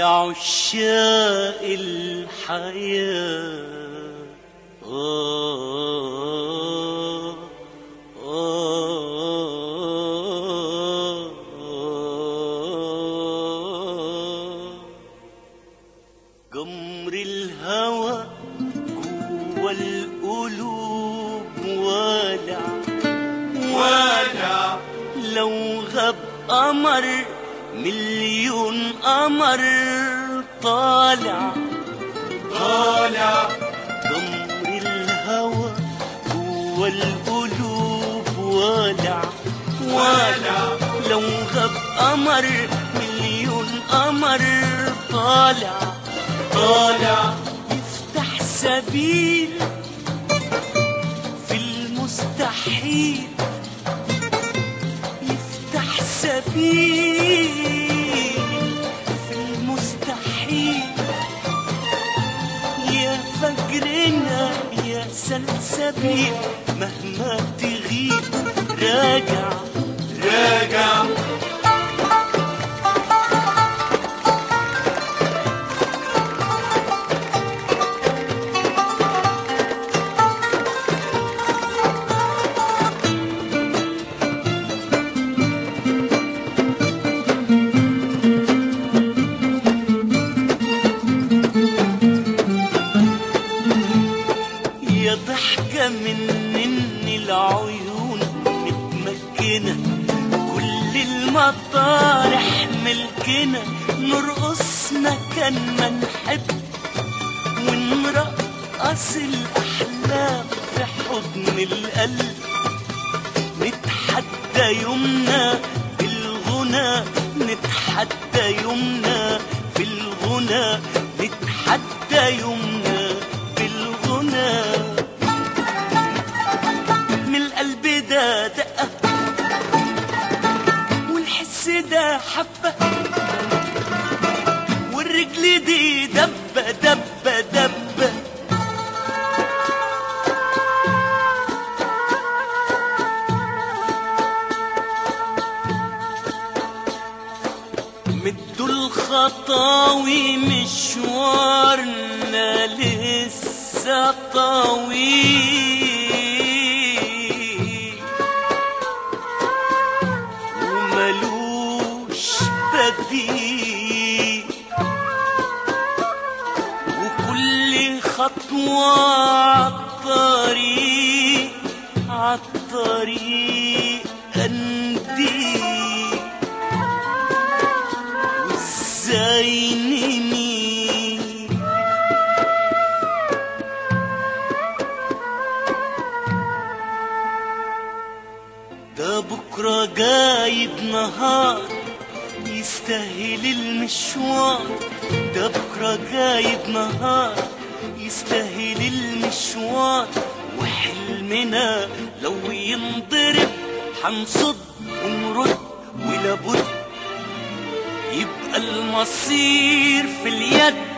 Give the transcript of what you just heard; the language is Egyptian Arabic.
يا عشاق الحياة آه آه جمر الهوى جوا القلوب والع والع لو غاب قمر مليون قمر طالع طالع جمر الهوى جوا القلوب والع والع لو غاب قمر مليون قمر طالع طالع يفتح سبيل في المستحيل يفتح سبيل في المستحيل يا فجرنا يا سلسبيل مهما تغيب راجع راجع يا ضحكة منني العيون متمكنة كل المطارح ملكنا نرقص مكان ما نحب ونرقص الأحلام في حضن القلب نتحدى يومنا بالغنى نتحدى يومنا بالغنى نتحدى يومنا بالغنى من القلب ده دقة والحس ده حبة والرجل دي دبة دبة دبة مدوا الخطاوي مشوارنا لسه طويل وملوش بديل وكل خطوة عالطريق عالطريق أنديل وازاي نميل ده بكرة جايب نهار يستاهل المشوار ده بكرة جايب نهار يستاهل المشوار وحلمنا لو ينضرب حنصد ونرد ولابد يبقى المصير في اليد